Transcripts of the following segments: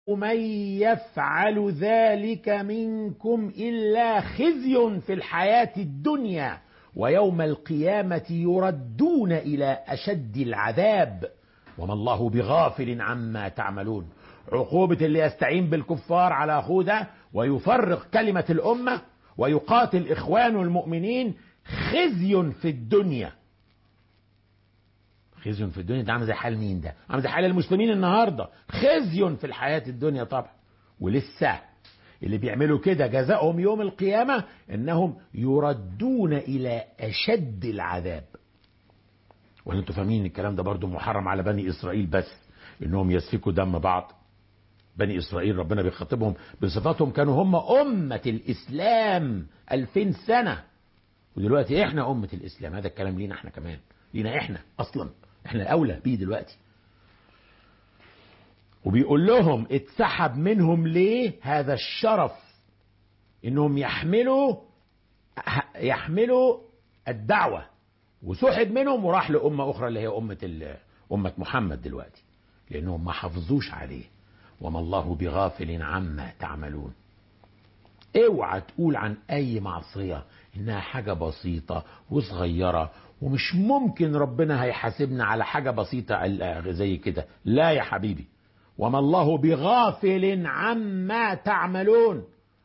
من يفعل ذلك منكم إلا خزي في الحياة الدنيا ويوم القيامة يردون إلى أشد العذاب وما الله بغافل عما تعملون عقوبة اللي يستعين بالكفار على أخوه ده ويفرق كلمة الأمة ويقاتل إخوانه المؤمنين خزي في الدنيا خزي في الدنيا ده عامل زي حال مين ده عامل زي حال المسلمين النهارده خزي في الحياة الدنيا طبعا ولسه اللي بيعملوا كده جزاؤهم يوم القيامة انهم يردون الى اشد العذاب ولا انتوا فاهمين الكلام ده برضو محرم على بني اسرائيل بس انهم يسفكوا دم بعض بني اسرائيل ربنا بيخاطبهم بصفاتهم كانوا هم امة الاسلام الفين سنة ودلوقتي احنا امة الاسلام هذا الكلام لينا احنا كمان لينا احنا اصلا احنا الاولى بيه دلوقتي وبيقول لهم اتسحب منهم ليه هذا الشرف انهم يحملوا يحملوا الدعوة وسحب منهم وراح لأمة أخرى اللي هي أمة أمة محمد دلوقتي لأنهم ما حافظوش عليه وما الله بغافل عما تعملون اوعى تقول عن أي معصية إنها حاجة بسيطة وصغيرة ومش ممكن ربنا هيحاسبنا على حاجة بسيطة زي كده لا يا حبيبي وما الله بغافل عما تعملون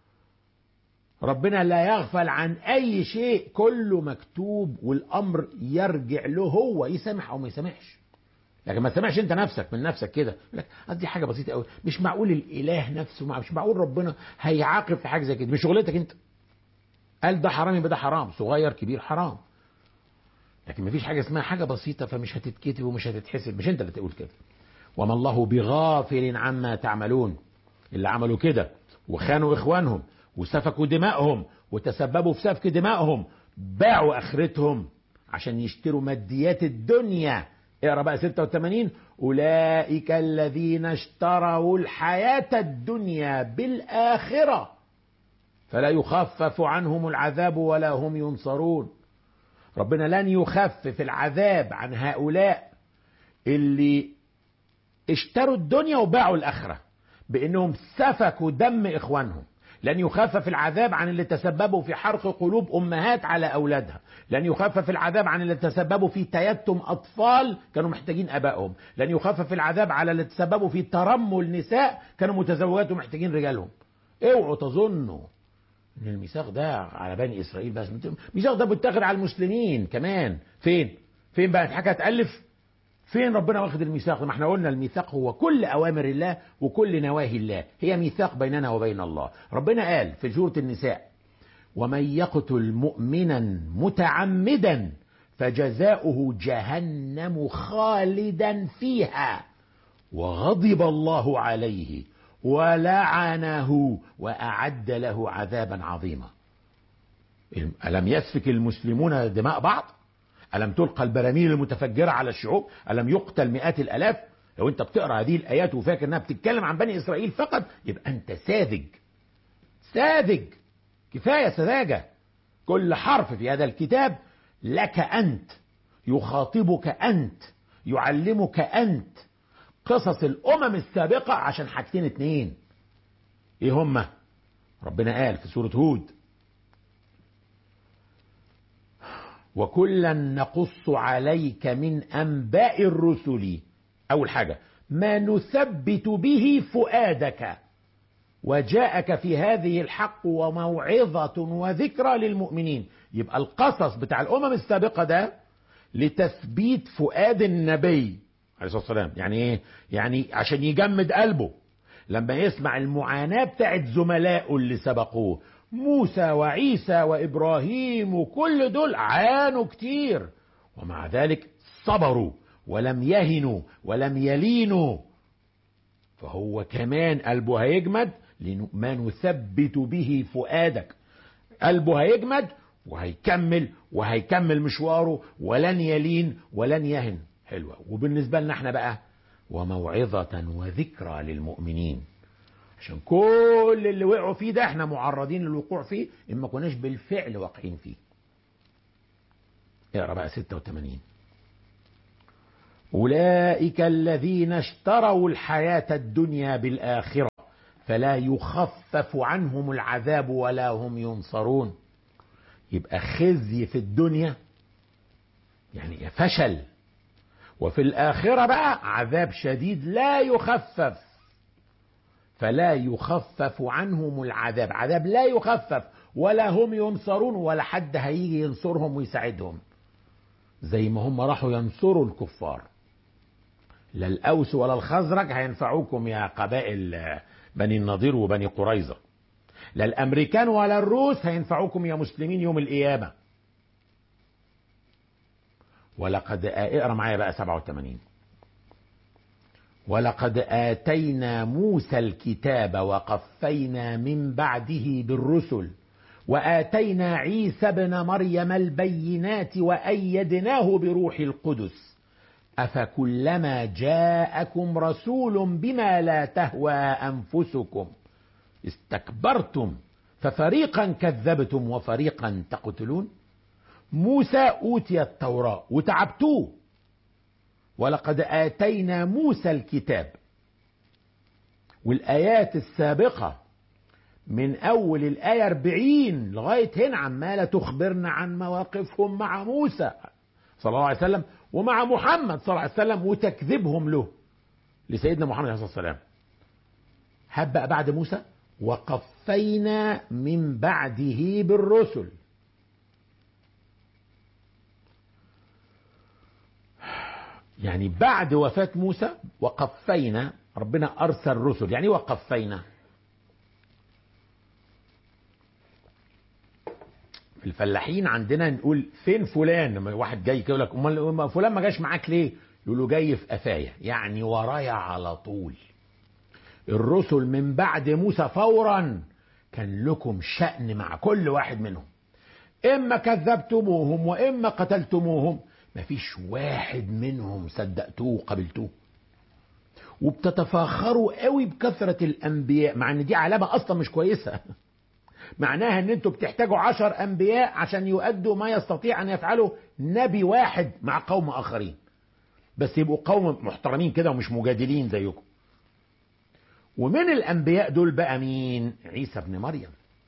ربنا لا يغفل عن اي شيء كله مكتوب والامر يرجع له هو يسامح او ما يسامحش لكن ما تسامحش انت نفسك من نفسك كده لك دي حاجه بسيطه قوي مش معقول الاله نفسه مش معقول ربنا هيعاقب في حاجه زي كده مش شغلتك انت قال ده حرام يبقى ده حرام صغير كبير حرام لكن مفيش حاجه اسمها حاجه بسيطه فمش هتتكتب ومش هتتحسب مش انت اللي تقول كده وما الله بغافل عما تعملون اللي عملوا كده وخانوا اخوانهم وسفكوا دمائهم وتسببوا في سفك دمائهم باعوا اخرتهم عشان يشتروا ماديات الدنيا اقرا بقى 86 اولئك الذين اشتروا الحياه الدنيا بالاخره فلا يخفف عنهم العذاب ولا هم ينصرون ربنا لن يخفف العذاب عن هؤلاء اللي اشتروا الدنيا وباعوا الاخره بانهم سفكوا دم اخوانهم لن يخفف العذاب عن اللي تسببوا في حرق قلوب امهات على اولادها لن يخفف العذاب عن اللي تسببوا في تيتم اطفال كانوا محتاجين ابائهم لن يخفف العذاب على اللي تسببوا في ترمل نساء كانوا متزوجات ومحتاجين رجالهم اوعوا تظنوا ان الميثاق ده على بني اسرائيل بس الميثاق ده بيتاخد على المسلمين كمان فين فين بقى حاجه تالف فين ربنا واخد الميثاق ما احنا قلنا الميثاق هو كل اوامر الله وكل نواهي الله هي ميثاق بيننا وبين الله ربنا قال في سوره النساء ومن يقتل مؤمنا متعمدا فجزاؤه جهنم خالدا فيها وغضب الله عليه ولعنه واعد له عذابا عظيما الم يسفك المسلمون دماء بعض ألم تلقى البراميل المتفجرة على الشعوب ألم يقتل مئات الألاف لو أنت بتقرأ هذه الآيات وفاكر أنها بتتكلم عن بني إسرائيل فقط يبقى أنت ساذج ساذج كفاية سذاجة كل حرف في هذا الكتاب لك أنت يخاطبك أنت يعلمك أنت قصص الأمم السابقة عشان حاجتين اتنين إيه هما ربنا قال في سورة هود وكلا نقص عليك من انباء الرسل اول حاجه ما نثبت به فؤادك وجاءك في هذه الحق وموعظه وذكرى للمؤمنين يبقى القصص بتاع الامم السابقه ده لتثبيت فؤاد النبي عليه الصلاه والسلام يعني ايه يعني عشان يجمد قلبه لما يسمع المعاناه بتاعت زملائه اللي سبقوه موسى وعيسى وابراهيم وكل دول عانوا كتير ومع ذلك صبروا ولم يهنوا ولم يلينوا فهو كمان قلبه هيجمد ما نثبت به فؤادك قلبه هيجمد وهيكمل وهيكمل مشواره ولن يلين ولن يهن حلوة وبالنسبة لنا احنا بقى وموعظة وذكرى للمؤمنين عشان كل اللي وقعوا فيه ده احنا معرضين للوقوع فيه اما كناش بالفعل واقعين فيه اقرا بقى 86 اولئك الذين اشتروا الحياه الدنيا بالاخره فلا يخفف عنهم العذاب ولا هم ينصرون يبقى خزي في الدنيا يعني فشل وفي الآخرة بقى عذاب شديد لا يخفف فلا يخفف عنهم العذاب عذاب لا يخفف ولا هم ينصرون ولا حد هيجي ينصرهم ويساعدهم زي ما هم راحوا ينصروا الكفار لا الأوس ولا الخزرج هينفعوكم يا قبائل بني النضير وبني قريظة لا الأمريكان ولا الروس هينفعوكم يا مسلمين يوم القيامة ولقد اقرا معايا بقى 87 ولقد آتينا موسى الكتاب وقفينا من بعده بالرسل وآتينا عيسى ابن مريم البينات وأيدناه بروح القدس أفكلما جاءكم رسول بما لا تهوى أنفسكم استكبرتم ففريقا كذبتم وفريقا تقتلون موسى أوتي التوراة وتعبتوه ولقد آتينا موسى الكتاب والآيات السابقة من أول الآية 40 لغاية هنا عمالة تخبرنا عن مواقفهم مع موسى صلى الله عليه وسلم ومع محمد صلى الله عليه وسلم وتكذيبهم له لسيدنا محمد عليه الصلاة والسلام هبقى بعد موسى وقفينا من بعده بالرسل يعني بعد وفاة موسى وقفينا ربنا أرسل رسل يعني وقفينا في الفلاحين عندنا نقول فين فلان لما واحد جاي يقول لك امال فلان ما جاش معاك ليه يقول له جاي في قفايا يعني ورايا على طول الرسل من بعد موسى فورا كان لكم شأن مع كل واحد منهم إما كذبتموهم وإما قتلتموهم مفيش واحد منهم صدقتوه وقبلتوه وبتتفاخروا قوي بكثرة الأنبياء مع إن دي علامة أصلا مش كويسة معناها إن أنتوا بتحتاجوا عشر أنبياء عشان يؤدوا ما يستطيع أن يفعله نبي واحد مع قوم آخرين بس يبقوا قوم محترمين كده ومش مجادلين زيكم ومن الأنبياء دول بقى مين عيسى ابن مريم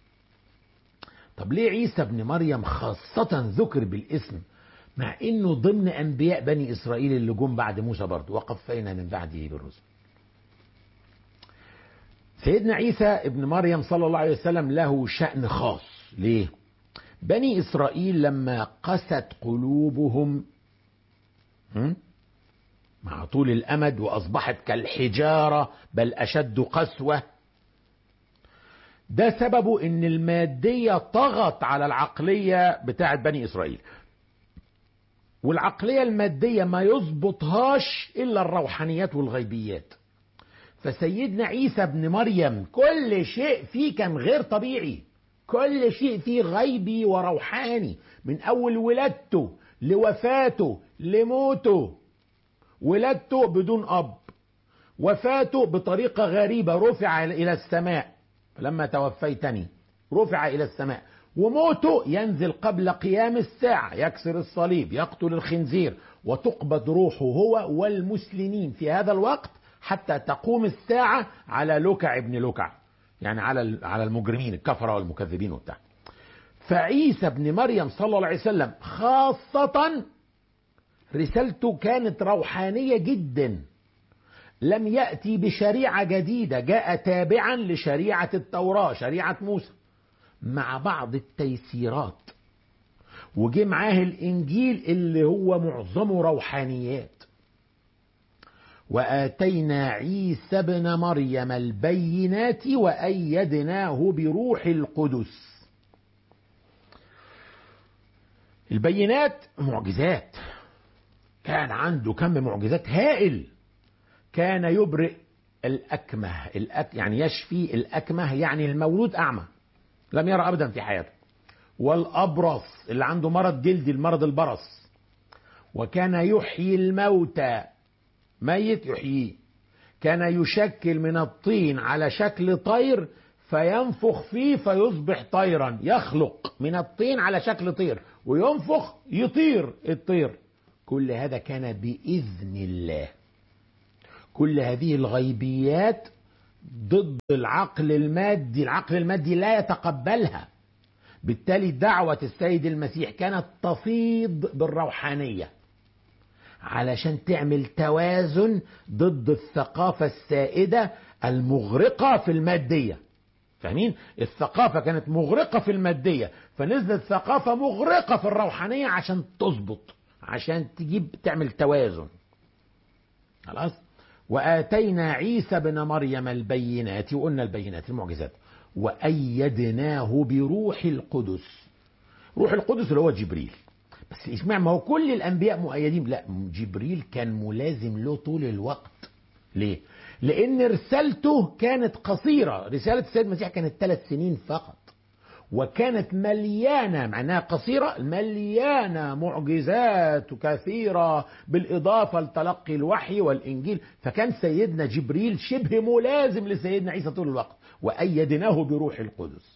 طب ليه عيسى ابن مريم خاصة ذكر بالاسم مع انه ضمن انبياء بني اسرائيل اللي جم بعد موسى برضه وقفينا من بعده بالرسل سيدنا عيسى ابن مريم صلى الله عليه وسلم له شأن خاص ليه بني اسرائيل لما قست قلوبهم مع طول الامد واصبحت كالحجاره بل اشد قسوه ده سببه ان الماديه طغت على العقليه بتاعت بني اسرائيل والعقليه الماديه ما يظبطهاش الا الروحانيات والغيبيات فسيدنا عيسى ابن مريم كل شيء فيه كان غير طبيعي كل شيء فيه غيبي وروحاني من اول ولادته لوفاته لموته ولادته بدون اب وفاته بطريقه غريبه رفع الى السماء فلما توفيتني رفع الى السماء وموته ينزل قبل قيام الساعه يكسر الصليب يقتل الخنزير وتقبض روحه هو والمسلمين في هذا الوقت حتى تقوم الساعه على لكع ابن لكع يعني على على المجرمين الكفره والمكذبين وبتاع فعيسى ابن مريم صلى الله عليه وسلم خاصه رسالته كانت روحانيه جدا لم ياتي بشريعه جديده جاء تابعا لشريعه التوراه شريعه موسى مع بعض التيسيرات وجه معاه الانجيل اللي هو معظمه روحانيات واتينا عيسى ابن مريم البينات وايدناه بروح القدس البينات معجزات كان عنده كم معجزات هائل كان يبرئ الأكمه الأك يعني يشفي الأكمه يعني المولود أعمى لم يرى أبدا في حياته والأبرص اللي عنده مرض جلدي المرض البرص وكان يحيي الموتى ميت يحييه كان يشكل من الطين على شكل طير فينفخ فيه فيصبح طيرا يخلق من الطين على شكل طير وينفخ يطير الطير كل هذا كان بإذن الله كل هذه الغيبيات ضد العقل المادي العقل المادي لا يتقبلها بالتالي دعوة السيد المسيح كانت تفيض بالروحانية علشان تعمل توازن ضد الثقافة السائدة المغرقة في المادية فاهمين؟ الثقافة كانت مغرقة في المادية فنزلت ثقافة مغرقة في الروحانية عشان تظبط عشان تجيب تعمل توازن خلاص وآتينا عيسى بن مريم البينات وقلنا البينات المعجزات وأيدناه بروح القدس روح القدس اللي هو جبريل بس اسمع ما هو كل الأنبياء مؤيدين لا جبريل كان ملازم له طول الوقت ليه؟ لأن رسالته كانت قصيرة رسالة السيد المسيح كانت ثلاث سنين فقط وكانت مليانة معناها قصيرة مليانة معجزات كثيرة بالإضافة لتلقي الوحي والإنجيل فكان سيدنا جبريل شبه ملازم لسيدنا عيسى طول الوقت وأيدناه بروح القدس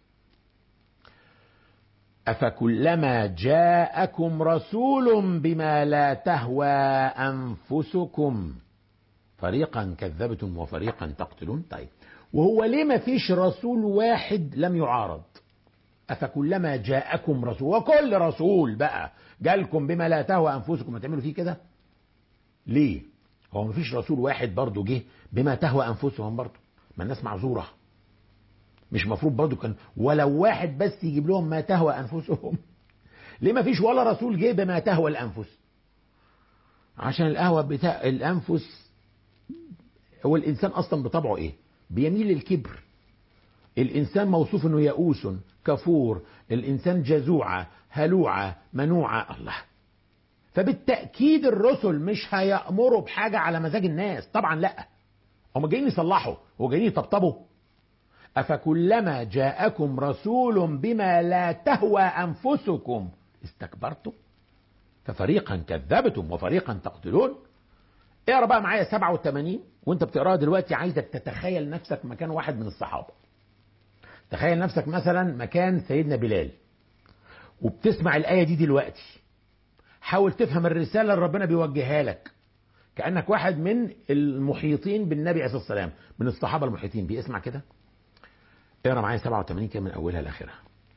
أفكلما جاءكم رسول بما لا تهوى أنفسكم فريقا كذبتم وفريقا تقتلون طيب وهو ليه ما فيش رسول واحد لم يعارض أفكلما جاءكم رسول وكل رسول بقى جالكم بما لا تهوى أنفسكم هتعملوا فيه كده ليه هو ما فيش رسول واحد برضه جه بما تهوى أنفسهم برضه ما الناس معذورة مش مفروض برضه كان ولو واحد بس يجيب لهم ما تهوى أنفسهم ليه ما فيش ولا رسول جه بما تهوى الأنفس عشان القهوة بتاع الأنفس هو الإنسان أصلا بطبعه إيه بيميل للكبر الإنسان موصوف أنه يئوس كفور الإنسان جزوعة هلوعة منوعة الله فبالتأكيد الرسل مش هيأمروا بحاجة على مزاج الناس طبعا لا هم جايين يصلحوا هو جايين يطبطبوا أفكلما جاءكم رسول بما لا تهوى أنفسكم استكبرتم ففريقا كذبتم وفريقا تقتلون اقرا بقى معايا 87 وانت بتقراها دلوقتي عايزك تتخيل نفسك مكان واحد من الصحابه تخيل نفسك مثلا مكان سيدنا بلال وبتسمع الايه دي دلوقتي حاول تفهم الرساله اللي ربنا بيوجهها لك كانك واحد من المحيطين بالنبي عليه الصلاه والسلام من الصحابه المحيطين بيه اسمع كده اقرا معايا 87 كده من اولها لاخرها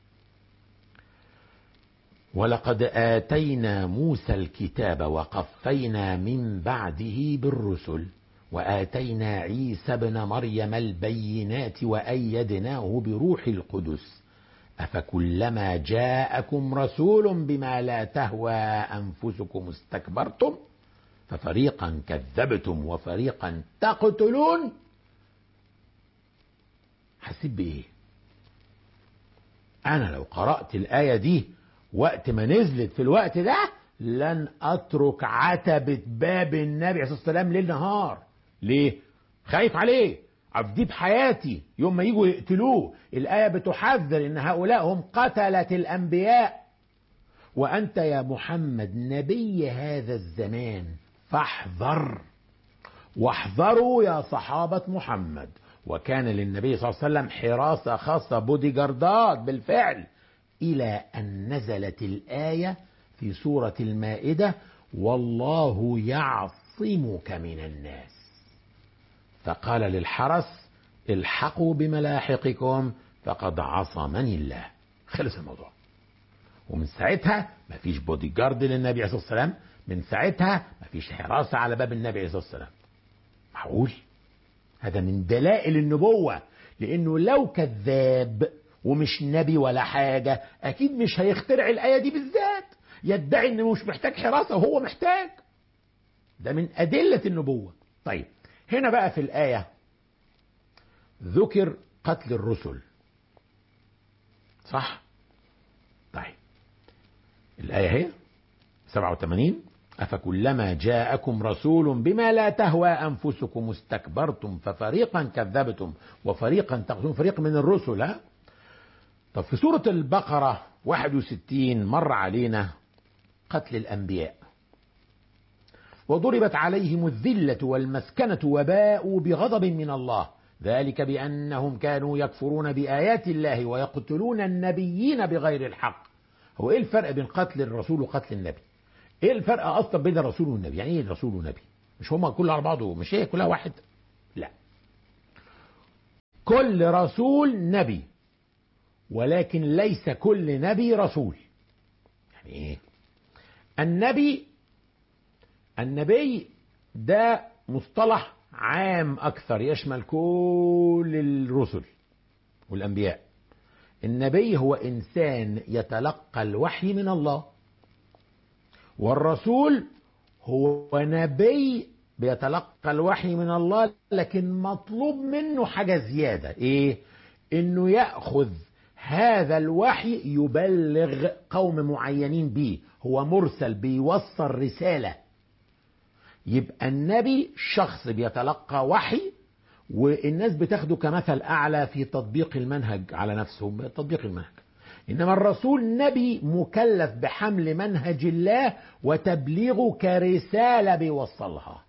ولقد آتينا موسى الكتاب وقفينا من بعده بالرسل وآتينا عيسى ابن مريم البينات وأيدناه بروح القدس أفكلما جاءكم رسول بما لا تهوى أنفسكم استكبرتم ففريقا كذبتم وفريقا تقتلون حسيت بإيه أنا لو قرأت الآية دي وقت ما نزلت في الوقت ده لن اترك عتبة باب النبي عليه الصلاة والسلام ليل نهار ليه خايف عليه عبدي بحياتي يوم ما يجوا يقتلوه الآية بتحذر ان هؤلاء هم قتلة الأنبياء وأنت يا محمد نبي هذا الزمان فاحذر واحذروا يا صحابة محمد وكان للنبي صلى الله عليه وسلم حراسة خاصة بودي جاردات بالفعل إلى أن نزلت الآية في سورة المائدة والله يعصمك من الناس فقال للحرس الحقوا بملاحقكم فقد عصمني الله خلص الموضوع ومن ساعتها مفيش بودي جارد للنبي عليه الصلاة والسلام من ساعتها مفيش حراسة على باب النبي عليه الصلاة والسلام معقول هذا من دلائل النبوة لأنه لو كذاب ومش نبي ولا حاجة أكيد مش هيخترع الآية دي بالذات يدعي إنه مش محتاج حراسة وهو محتاج ده من أدلة النبوة طيب هنا بقى في الآية ذكر قتل الرسل صح طيب الآية هي 87 أفكلما جاءكم رسول بما لا تهوى أنفسكم استكبرتم ففريقا كذبتم وفريقا تقتلون فريق من الرسل ها طب في سورة البقرة 61 مر علينا قتل الأنبياء وضربت عليهم الذلة والمسكنة وباءوا بغضب من الله ذلك بأنهم كانوا يكفرون بآيات الله ويقتلون النبيين بغير الحق هو إيه الفرق بين قتل الرسول وقتل النبي إيه الفرق أصلا بين الرسول والنبي يعني إيه الرسول والنبي مش هما كل على بعضه مش هي كلها واحد لا كل رسول نبي ولكن ليس كل نبي رسول يعني ايه النبي النبي ده مصطلح عام اكثر يشمل كل الرسل والانبياء النبي هو انسان يتلقى الوحي من الله والرسول هو نبي بيتلقى الوحي من الله لكن مطلوب منه حاجه زياده ايه انه ياخذ هذا الوحي يبلغ قوم معينين به هو مرسل بيوصل رساله يبقى النبي شخص بيتلقى وحي والناس بتاخده كمثل اعلى في تطبيق المنهج على نفسهم تطبيق المنهج انما الرسول نبي مكلف بحمل منهج الله وتبليغه كرساله بيوصلها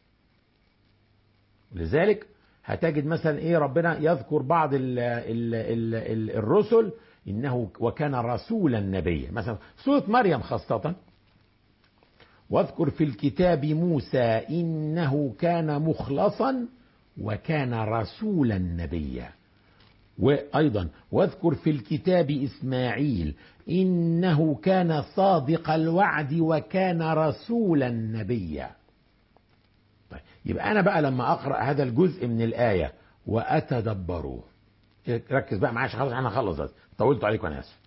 لذلك هتجد مثلا ايه ربنا يذكر بعض ال ال ال ال الرسل انه وكان رسولا نبيا مثلا سوره مريم خاصه واذكر في الكتاب موسى انه كان مخلصا وكان رسولا نبيا وايضا واذكر في الكتاب اسماعيل انه كان صادق الوعد وكان رسولا نبيا طيب يبقى انا بقى لما اقرا هذا الجزء من الايه واتدبره ركز بقى معايا خلاص انا هخلص بس طولت عليكم انا اسف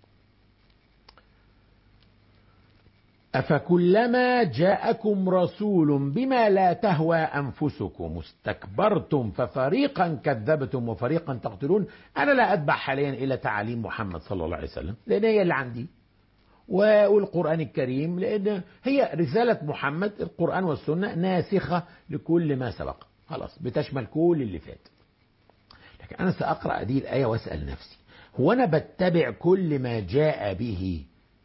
أفكلما جاءكم رسول بما لا تهوى أنفسكم استكبرتم ففريقا كذبتم وفريقا تقتلون أنا لا أتبع حاليا إلى تعاليم محمد صلى الله عليه وسلم لأن هي اللي عندي والقرآن الكريم لأن هي رسالة محمد القرآن والسنة ناسخة لكل ما سبق خلاص بتشمل كل اللي فات لكن أنا سأقرأ هذه الآية وأسأل نفسي هو أنا بتبع كل ما جاء به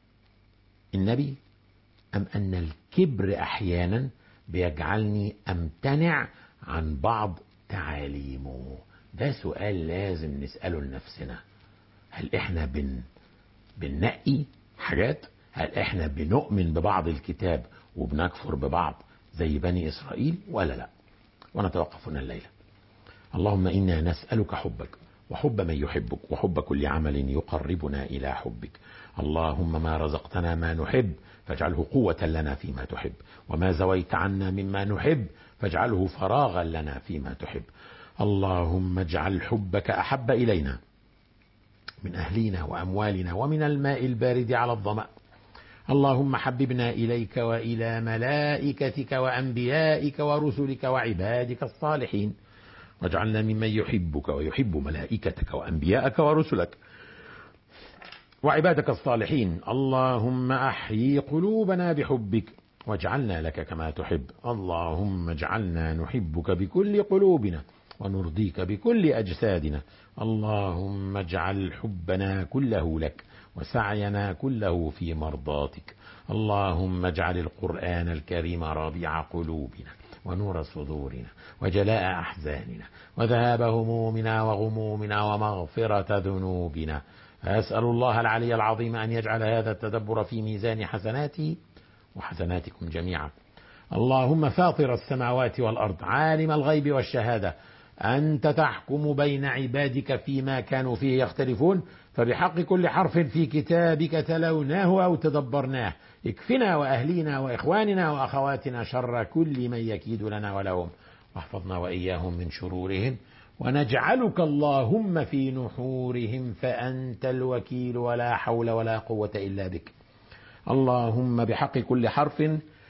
النبي أم أن الكبر أحيانا بيجعلني أمتنع عن بعض تعاليمه ده سؤال لازم نسأله لنفسنا هل إحنا بن بننقي حاجات هل إحنا بنؤمن ببعض الكتاب وبنكفر ببعض زي بني إسرائيل ولا لا ونتوقف هنا الليلة اللهم إنا نسألك حبك وحب من يحبك وحب كل عمل يقربنا إلى حبك اللهم ما رزقتنا ما نحب فاجعله قوة لنا فيما تحب وما زويت عنا مما نحب فاجعله فراغا لنا فيما تحب اللهم اجعل حبك أحب إلينا من أهلنا وأموالنا ومن الماء البارد على الظمأ اللهم حببنا إليك وإلى ملائكتك وأنبيائك ورسلك وعبادك الصالحين واجعلنا ممن يحبك ويحب ملائكتك وأنبياءك ورسلك وعبادك الصالحين اللهم احيي قلوبنا بحبك واجعلنا لك كما تحب اللهم اجعلنا نحبك بكل قلوبنا ونرضيك بكل اجسادنا اللهم اجعل حبنا كله لك وسعينا كله في مرضاتك اللهم اجعل القران الكريم ربيع قلوبنا ونور صدورنا وجلاء احزاننا وذهاب همومنا وغمومنا ومغفره ذنوبنا أسأل الله العلي العظيم أن يجعل هذا التدبر في ميزان حسناتي وحسناتكم جميعا اللهم فاطر السماوات والأرض عالم الغيب والشهادة أنت تحكم بين عبادك فيما كانوا فيه يختلفون فبحق كل حرف في كتابك تلوناه أو تدبرناه اكفنا وأهلينا وإخواننا وأخواتنا شر كل من يكيد لنا ولهم واحفظنا وإياهم من شرورهم ونجعلك اللهم في نحورهم فأنت الوكيل ولا حول ولا قوة إلا بك اللهم بحق كل حرف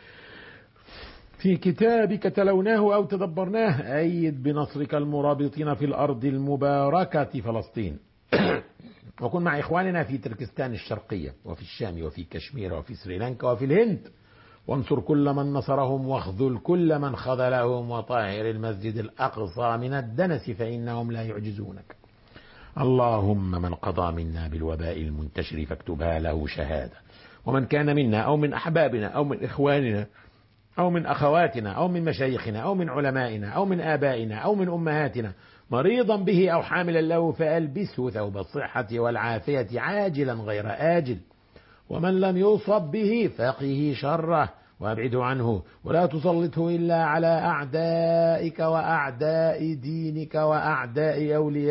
في كتابك تلوناه أو تدبرناه أيد بنصرك المرابطين في الأرض المباركة فلسطين وكن مع إخواننا في تركستان الشرقية وفي الشام وفي كشمير وفي سريلانكا وفي الهند وانصر كل من نصرهم واخذل كل من خذلهم وطهر المسجد الأقصى من الدنس فإنهم لا يعجزونك اللهم من قضى منا بالوباء المنتشر فاكتبها له شهادة ومن كان منا أو من أحبابنا أو من إخواننا أو من أخواتنا أو من مشايخنا أو من علمائنا أو من آبائنا أو من أمهاتنا مريضا به أو حاملا له فألبسه ثوب الصحة والعافية عاجلا غير آجل ومن لم يصب به فقه شره وابعده عنه ولا تسلطه إلا على أعدائك وأعداء دينك وأعداء أوليائك